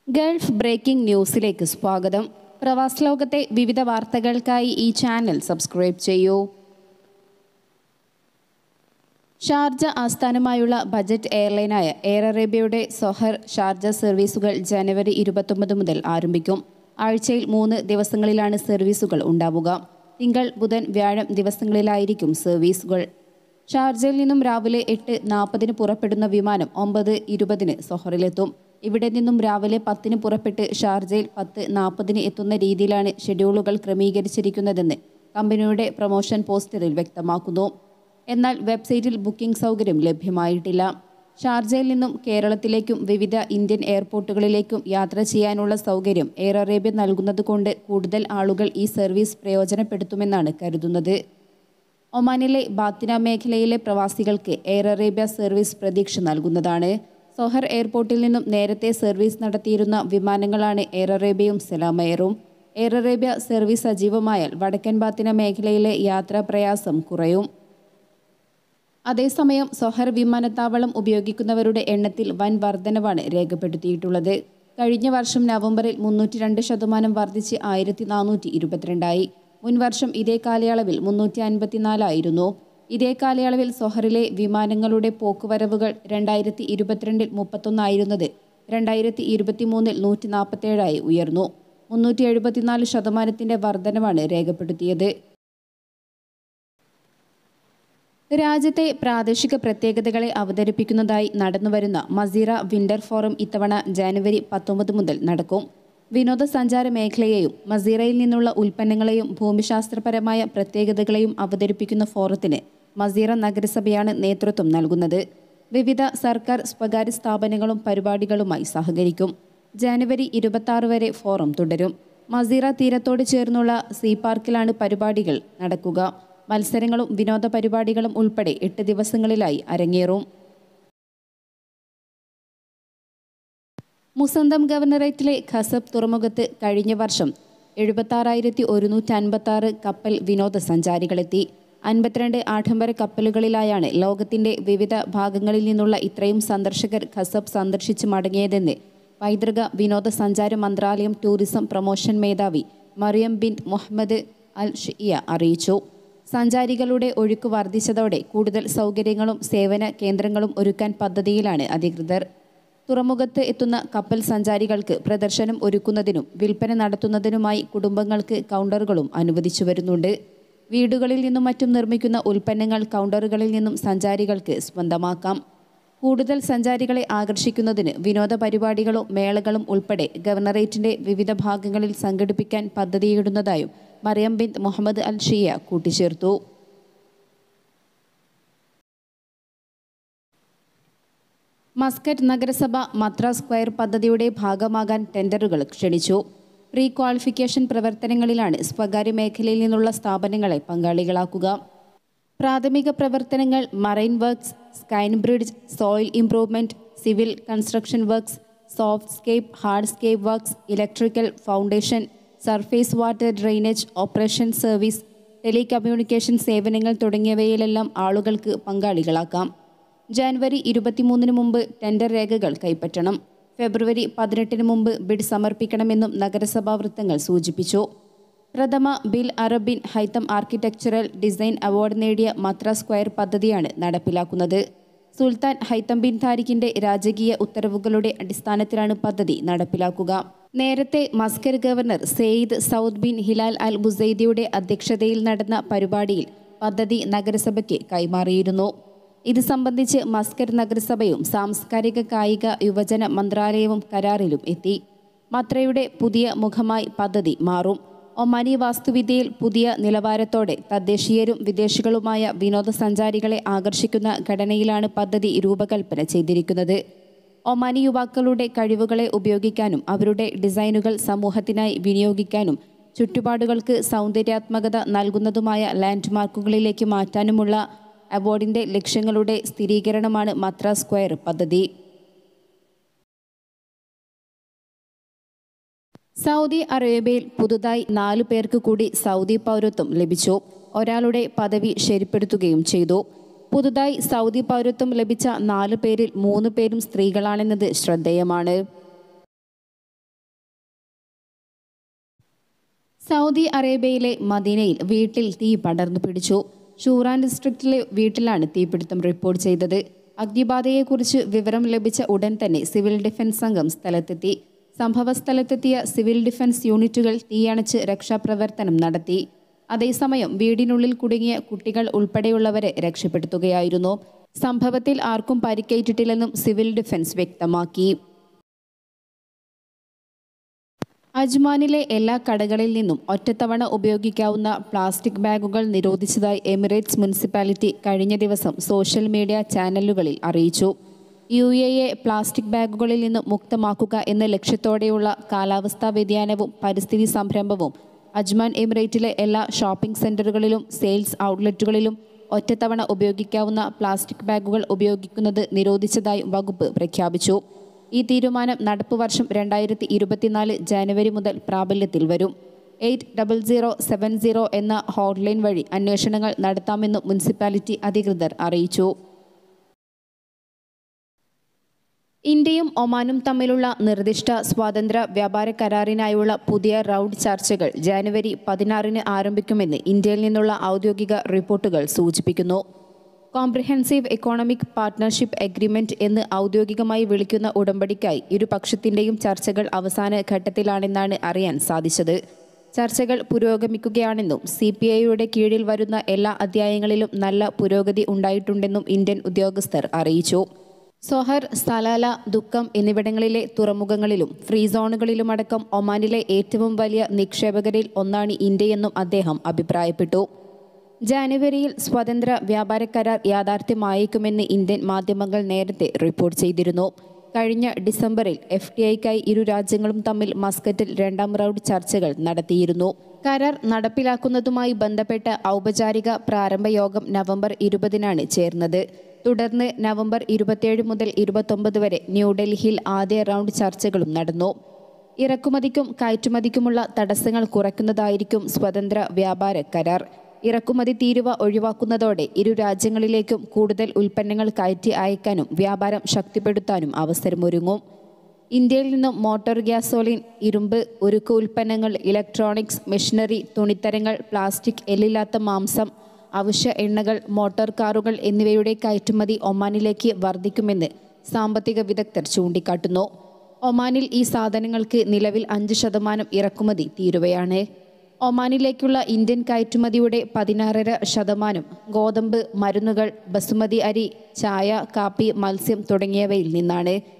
Gulf breaking ന്യൂസിലേക്ക് സ്വാഗതം പ്രവാസ ലോകത്തെ വിവിധ വാർത്തകൾക്കായി ഈ ചാനൽ സബ്സ്ക്രൈബ് ചെയ്യൂ ഷാർജ ആസ്ഥാനമായുള്ള ബജറ്റ് എയർലൈനായ എയർ അറേബ്യയുടെ സൊഹർ ഷാർജ സർവീസുകൾ ജനുവരി ഇരുപത്തൊമ്പത് മുതൽ ആരംഭിക്കും ആഴ്ചയിൽ മൂന്ന് ദിവസങ്ങളിലാണ് സർവീസുകൾ ഉണ്ടാവുക തിങ്കൾ ബുധൻ വ്യാഴം ദിവസങ്ങളിലായിരിക്കും സർവീസുകൾ ഷാർജയിൽ നിന്നും രാവിലെ എട്ട് നാൽപ്പതിന് പുറപ്പെടുന്ന വിമാനം ഒമ്പത് ഇരുപതിന് സൊഹറിലെത്തും ഇവിടെ നിന്നും രാവിലെ പത്തിന് പുറപ്പെട്ട് ഷാർജയിൽ പത്ത് നാൽപ്പതിന് എത്തുന്ന രീതിയിലാണ് ഷെഡ്യൂളുകൾ ക്രമീകരിച്ചിരിക്കുന്നതെന്ന് കമ്പനിയുടെ പ്രൊമോഷൻ പോസ്റ്ററിൽ വ്യക്തമാക്കുന്നു എന്നാൽ വെബ്സൈറ്റിൽ ബുക്കിംഗ് സൗകര്യം ലഭ്യമായിട്ടില്ല ഷാർജയിൽ നിന്നും കേരളത്തിലേക്കും വിവിധ ഇന്ത്യൻ എയർപോർട്ടുകളിലേക്കും യാത്ര ചെയ്യാനുള്ള സൗകര്യം എയർ അറേബ്യ നൽകുന്നതുകൊണ്ട് കൂടുതൽ ആളുകൾ ഈ സർവീസ് പ്രയോജനപ്പെടുത്തുമെന്നാണ് കരുതുന്നത് ഒമാനിലെ ബാത്തിന മേഖലയിലെ പ്രവാസികൾക്ക് എയർ അറേബ്യ സർവീസ് പ്രതീക്ഷ നൽകുന്നതാണ് സൊഹർ എയർപോർട്ടിൽ നിന്നും നേരത്തെ സർവീസ് നടത്തിയിരുന്ന വിമാനങ്ങളാണ് എയർ അറേബ്യയും സലാം എയറും എയർ അറേബ്യ സർവീസ് സജീവമായാൽ വടക്കൻ ബാത്തിന മേഖലയിലെ യാത്രാ പ്രയാസം കുറയും അതേസമയം സൊഹർ വിമാനത്താവളം ഉപയോഗിക്കുന്നവരുടെ എണ്ണത്തിൽ വൻ വർധനവാണ് രേഖപ്പെടുത്തിയിട്ടുള്ളത് കഴിഞ്ഞ വർഷം നവംബറിൽ മുന്നൂറ്റി രണ്ട് ശതമാനം വർദ്ധിച്ച് ആയിരത്തി നാനൂറ്റി ഇരുപത്തിരണ്ടായി മുൻവർഷം ഇതേ കാലയളവിൽ മുന്നൂറ്റി അൻപത്തിനാലായിരുന്നു ഇതേ കാലയളവിൽ സൊഹറിലെ വിമാനങ്ങളുടെ പോക്കുവരവുകൾ രണ്ടായിരത്തി ഇരുപത്തിരണ്ടിൽ മുപ്പത്തൊന്നായിരുന്നത് രണ്ടായിരത്തി ഇരുപത്തി മൂന്നിൽ നൂറ്റി നാൽപ്പത്തേഴായി ഉയർന്നു മുന്നൂറ്റി എഴുപത്തിനാല് ശതമാനത്തിന്റെ വർധനവാണ് രേഖപ്പെടുത്തിയത് രാജ്യത്തെ പ്രാദേശിക പ്രത്യേകതകളെ അവതരിപ്പിക്കുന്നതായി നടന്നുവരുന്ന മസീറ വിന്റർ ഫോറം ഇത്തവണ ജനുവരി പത്തൊമ്പത് മുതൽ നടക്കും വിനോദസഞ്ചാര മേഖലയെയും മസീറയിൽ നിന്നുള്ള ഉൽപ്പന്നങ്ങളെയും ഭൂമിശാസ്ത്രപരമായ പ്രത്യേകതകളെയും അവതരിപ്പിക്കുന്ന ഫോറത്തിന് മസീറ നഗരസഭയാണ് നേതൃത്വം നൽകുന്നത് വിവിധ സർക്കാർ സ്വകാര്യ സ്ഥാപനങ്ങളും പരിപാടികളുമായി സഹകരിക്കും ജനുവരി ഇരുപത്തി വരെ ഫോറം തുടരും മസീറ തീരത്തോട് ചേർന്നുള്ള സീ പാർക്കിലാണ് പരിപാടികൾ നടക്കുക മത്സരങ്ങളും വിനോദ പരിപാടികളും ഉൾപ്പെടെ എട്ട് ദിവസങ്ങളിലായി അരങ്ങേറും മുസന്തം ഗവർണറേറ്റിലെ ഖസബ് തുറമുഖത്ത് കഴിഞ്ഞ വർഷം എഴുപത്താറായിരത്തി ഒരുന്നൂറ്റി അൻപത്തി ആറ് കപ്പൽ വിനോദസഞ്ചാരികളെത്തി അൻപത്തിരണ്ട് ആഡംബര കപ്പലുകളിലായാണ് ലോകത്തിന്റെ വിവിധ ഭാഗങ്ങളിൽ നിന്നുള്ള ഇത്രയും സന്ദർശകർ ഖസബ് സന്ദർശിച്ച് മടങ്ങിയതെന്ന് പൈതൃക വിനോദസഞ്ചാര മന്ത്രാലയം ടൂറിസം പ്രൊമോഷൻ മേധാവി Maryam bin Mohammed al Shiya അറിയിച്ചു സഞ്ചാരികളുടെ ഒഴുക്ക് വർദ്ധിച്ചതോടെ കൂടുതൽ സൗകര്യങ്ങളും സേവന കേന്ദ്രങ്ങളും ഒരുക്കാൻ പദ്ധതിയിലാണ് അധികൃതർ തുറമുഖത്ത് എത്തുന്ന കപ്പൽ സഞ്ചാരികൾക്ക് പ്രദർശനം ഒരുക്കുന്നതിനും വിൽപ്പന നടത്തുന്നതിനുമായി കുടുംബങ്ങൾക്ക് കൗണ്ടറുകളും അനുവദിച്ചു വരുന്നുണ്ട് വീടുകളിൽ നിന്നും മറ്റും നിർമ്മിക്കുന്ന ഉൽപ്പന്നങ്ങൾ കൗണ്ടറുകളിൽ നിന്നും സഞ്ചാരികൾക്ക് സ്വന്തമാക്കാം കൂടുതൽ സഞ്ചാരികളെ ആകർഷിക്കുന്നതിന് വിനോദ പരിപാടികളും മേളകളും ഉൾപ്പെടെ ഗവർണറേറ്റിന്റെ വിവിധ ഭാഗങ്ങളിൽ സംഘടിപ്പിക്കാൻ പദ്ധതിയിടുന്നതായും Maryam bin Mohammed al Shiya കൂട്ടിച്ചേർത്തു മസ്കറ്റ് നഗരസഭ മത്ര സ്ക്വയർ പദ്ധതിയുടെ ഭാഗമാകാൻ ടെൻഡറുകൾ ക്ഷണിച്ചു പ്രീ ക്വാളിഫിക്കേഷൻ പ്രവർത്തനങ്ങളിലാണ് സ്വകാര്യ മേഖലയിൽ നിന്നുള്ള സ്ഥാപനങ്ങളെ പങ്കാളികളാക്കുക പ്രാഥമിക പ്രവർത്തനങ്ങൾ മറൈൻ വർക്ക്സ് സ്കൈൻ bridge soil improvement civil construction works softscape hardscape works electrical foundation surface water drainage operation service telecommunication സേവനങ്ങൾ തുടങ്ങിയവയിലെല്ലാം ആളുകൾക്ക് പങ്കാളികളാക്കാം ജനുവരി ഇരുപത്തിമൂന്നിന് മുമ്പ് ടെൻഡർ രേഖകൾ കൈപ്പറ്റണം ഫെബ്രുവരി പതിനെട്ടിന് മുമ്പ് ബിഡ് സമർപ്പിക്കണമെന്നും നഗരസഭാ വൃത്തങ്ങൾ സൂചിപ്പിച്ചു പ്രഥമ Bil Arab bin Haitham architectural design award നേടിയ മത്ര സ്ക്വയർ പദ്ധതിയാണ് നടപ്പിലാക്കുന്നത് സുൽത്താൻ ഹൈത്തം ബിൻ താരിഖിന്റെ രാജകീയ ഉത്തരവുകളുടെ അടിസ്ഥാനത്തിലാണ് പദ്ധതി നടപ്പിലാക്കുക നേരത്തെ Muscat governor Sayyid Saud bin Hilal al ബുസൈദിയുടെ അധ്യക്ഷതയിൽ നടന്ന പരിപാടിയിൽ പദ്ധതി നഗരസഭയ്ക്ക് കൈമാറിയിരുന്നു ഇത് സംബന്ധിച്ച് മസ്കർ നഗരസഭയും സാംസ്കാരിക കായിക യുവജന മന്ത്രാലയവും കരാറിലും എത്തി മത്രയുടെ പുതിയ മുഖമായി പദ്ധതി മാറും ഒമാനി വാസ്തുവിദ്യയിൽ പുതിയ നിലവാരത്തോടെ തദ്ദേശീയരും വിദേശികളുമായ വിനോദസഞ്ചാരികളെ ആകർഷിക്കുന്ന ഘടനയിലാണ് പദ്ധതി രൂപകൽപ്പന ചെയ്തിരിക്കുന്നത് ഒമാനി യുവാക്കളുടെ കഴിവുകളെ ഉപയോഗിക്കാനും അവരുടെ ഡിസൈനുകൾ സമൂഹത്തിനായി വിനിയോഗിക്കാനും ചുറ്റുപാടുകൾക്ക് സൗന്ദര്യാത്മകത നൽകുന്നതുമായ ലാൻഡ്മാർക്കുകളിലേക്ക് മാറ്റാനുമുള്ള അവാർഡിന്റെ ലക്ഷ്യങ്ങളുടെ സ്ഥിരീകരണമാണ് മത്ര സ്ക്വയർ പദ്ധതി സൗദി അറേബ്യയിൽ പുതുതായി നാലു പേർക്ക് കൂടി സൗദി പൗരത്വം ലഭിച്ചു ഒരാളുടെ പദവി ശരിപ്പെടുത്തുകയും ചെയ്തു പുതുതായി സൗദി പൗരത്വം ലഭിച്ച നാല് പേരിൽ മൂന്ന് പേരും സ്ത്രീകളാണെന്നത് ശ്രദ്ധേയമാണ് സൗദി അറേബ്യയിലെ മദീനയിൽ വീട്ടിൽ തീ പടർന്നു പിടിച്ചു ഷൂറാൻ ഡിസ്ട്രിക്റ്റിലെ വീട്ടിലാണ് തീപിടുത്തം റിപ്പോർട്ട് ചെയ്തത് അഗ്നിബാധയെക്കുറിച്ച് വിവരം ലഭിച്ച ഉടൻ തന്നെ സിവിൽ ഡിഫൻസ് സംഘം സ്ഥലത്തെത്തി സംഭവസ്ഥലത്തെത്തിയ സിവിൽ ഡിഫൻസ് യൂണിറ്റുകൾ തീയണച്ച് രക്ഷാപ്രവർത്തനം നടത്തി അതേസമയം വീടിനുള്ളിൽ കുടുങ്ങിയ കുട്ടികൾ ഉൾപ്പെടെയുള്ളവരെ രക്ഷപ്പെടുത്തുകയായിരുന്നു സംഭവത്തിൽ ആർക്കും പരിക്കേറ്റിട്ടില്ലെന്നും സിവിൽ ഡിഫൻസ് വ്യക്തമാക്കി അജ്മാനിലെ എല്ലാ കടകളിൽ നിന്നും ഒറ്റത്തവണ ഉപയോഗിക്കാവുന്ന പ്ലാസ്റ്റിക് ബാഗുകൾ നിരോധിച്ചതായി എമിറേറ്റ്സ് മുനിസിപ്പാലിറ്റി കഴിഞ്ഞ ദിവസം സോഷ്യൽ മീഡിയ ചാനലുകളിൽ അറിയിച്ചു യു എ എ പ്ലാസ്റ്റിക് ബാഗുകളിൽ നിന്ന് മുക്തമാക്കുക എന്ന ലക്ഷ്യത്തോടെയുള്ള കാലാവസ്ഥാ വ്യതിയാനവും പരിസ്ഥിതി സംരംഭവും അജ്മാൻ എമിറേറ്റിലെ എല്ലാ ഷോപ്പിംഗ് സെന്ററുകളിലും സെയിൽസ് ഔട്ട്ലെറ്റുകളിലും ഒറ്റത്തവണ ഉപയോഗിക്കാവുന്ന പ്ലാസ്റ്റിക് ബാഗുകൾ ഉപയോഗിക്കുന്നത് നിരോധിച്ചതായി വകുപ്പ് പ്രഖ്യാപിച്ചു ഈ തീരുമാനം നടപ്പ് വർഷം രണ്ടായിരത്തി ഇരുപത്തിനാല് ജനുവരി മുതൽ പ്രാബല്യത്തിൽ വരും eight double zero seven zero എന്ന ഹോട്ട്ലൈൻ വഴി അന്വേഷണങ്ങൾ നടത്താമെന്ന് മുനിസിപ്പാലിറ്റി അധികൃതർ അറിയിച്ചു ഇന്ത്യയും ഒമാനും തമ്മിലുള്ള നിർദ്ദിഷ്ട സ്വാതന്ത്ര്യ വ്യാപാര കരാറിനായുള്ള പുതിയ റൗണ്ട് ചർച്ചകൾ ജനുവരി പതിനാറിന് ആരംഭിക്കുമെന്ന് ഇന്ത്യയിൽ നിന്നുള്ള ഔദ്യോഗിക റിപ്പോർട്ടുകൾ സൂചിപ്പിക്കുന്നു കോംപ്രിഹെൻസീവ് എക്കോണമിക് പാർട്ട്ണർഷിപ്പ് എഗ്രിമെന്റ് എന്ന് ഔദ്യോഗികമായി വിളിക്കുന്ന ഉടമ്പടിക്കായി ഇരുപക്ഷത്തിന്റെയും ചർച്ചകൾ അവസാന ഘട്ടത്തിലാണെന്നാണ് അറിയാൻ സാധിച്ചത് ചർച്ചകൾ പുരോഗമിക്കുകയാണെന്നും സി പി ഐയുടെ കീഴിൽ വരുന്ന എല്ലാ അധ്യായങ്ങളിലും നല്ല പുരോഗതി ഉണ്ടായിട്ടുണ്ടെന്നും ഇന്ത്യൻ ഉദ്യോഗസ്ഥർ അറിയിച്ചു സൊഹർ സലാല ദുഃഖം എന്നിവിടങ്ങളിലെ തുറമുഖങ്ങളിലും ഫ്രീ സോണുകളിലുമടക്കം ഒമാനിലെ ഏറ്റവും വലിയ നിക്ഷേപകരിൽ ഒന്നാണ് ഇന്ത്യയെന്നും അദ്ദേഹം അഭിപ്രായപ്പെട്ടു ജനുവരിയിൽ സ്വതന്ത്ര വ്യാപാര കരാർ യാഥാർത്ഥ്യമായേക്കുമെന്ന് ഇന്ത്യൻ മാധ്യമങ്ങൾ നേരത്തെ റിപ്പോർട്ട് ചെയ്തിരുന്നു കഴിഞ്ഞ ഡിസംബറിൽ എഫ് ടി ഐക്കായി ഇരു രാജ്യങ്ങളും തമ്മിൽ മസ്കറ്റിൽ രണ്ടാം റൗണ്ട് ചർച്ചകൾ നടത്തിയിരുന്നു കരാർ നടപ്പിലാക്കുന്നതുമായി ബന്ധപ്പെട്ട ഔപചാരിക പ്രാരംഭ യോഗം നവംബർ ഇരുപതിനാണ് ചേർന്നത് തുടർന്ന് നവംബർ ഇരുപത്തിയേഴ് മുതൽ ഇരുപത്തൊമ്പത് വരെ ന്യൂഡൽഹിയിൽ ആദ്യ റൗണ്ട് ചർച്ചകളും നടന്നു ഇറക്കുമതിക്കും കയറ്റുമതിക്കുമുള്ള തടസ്സങ്ങൾ കുറയ്ക്കുന്നതായിരിക്കും സ്വതന്ത്ര വ്യാപാര കരാർ ഇറക്കുമതി തീരുവ ഒഴിവാക്കുന്നതോടെ ഇരു രാജ്യങ്ങളിലേക്കും കൂടുതൽ ഉൽപ്പന്നങ്ങൾ കയറ്റി അയക്കാനും വ്യാപാരം ശക്തിപ്പെടുത്താനും അവസരമൊരുങ്ങും ഇന്ത്യയിൽ നിന്നും മോട്ടോർ ഗ്യാസോലിൻ ഇരുമ്പ് ഉരുക്ക് ഉൽപ്പന്നങ്ങൾ ഇലക്ട്രോണിക്സ് മെഷീനറി തുണിത്തരങ്ങൾ പ്ലാസ്റ്റിക് എല്ലില്ലാത്ത മാംസം അവശ്യ എണ്ണകൾ മോട്ടോർ കാറുകൾ എന്നിവയുടെ കയറ്റുമതി ഒമാനിലേക്ക് വർദ്ധിക്കുമെന്ന് സാമ്പത്തിക വിദഗ്ധർ ചൂണ്ടിക്കാട്ടുന്നു ഒമാനിൽ ഈ സാധനങ്ങൾക്ക് നിലവിൽ അഞ്ച് ശതമാനം ഇറക്കുമതി തീരുവയാണ് ഒമാനിലേക്കുള്ള ഇന്ത്യൻ കയറ്റുമതിയുടെ പതിനാറര ശതമാനം ഗോതമ്പ് മരുന്നുകൾ ബസുമതി അരി ചായ കാപ്പി മത്സ്യം തുടങ്ങിയവയിൽ നിന്നാണ്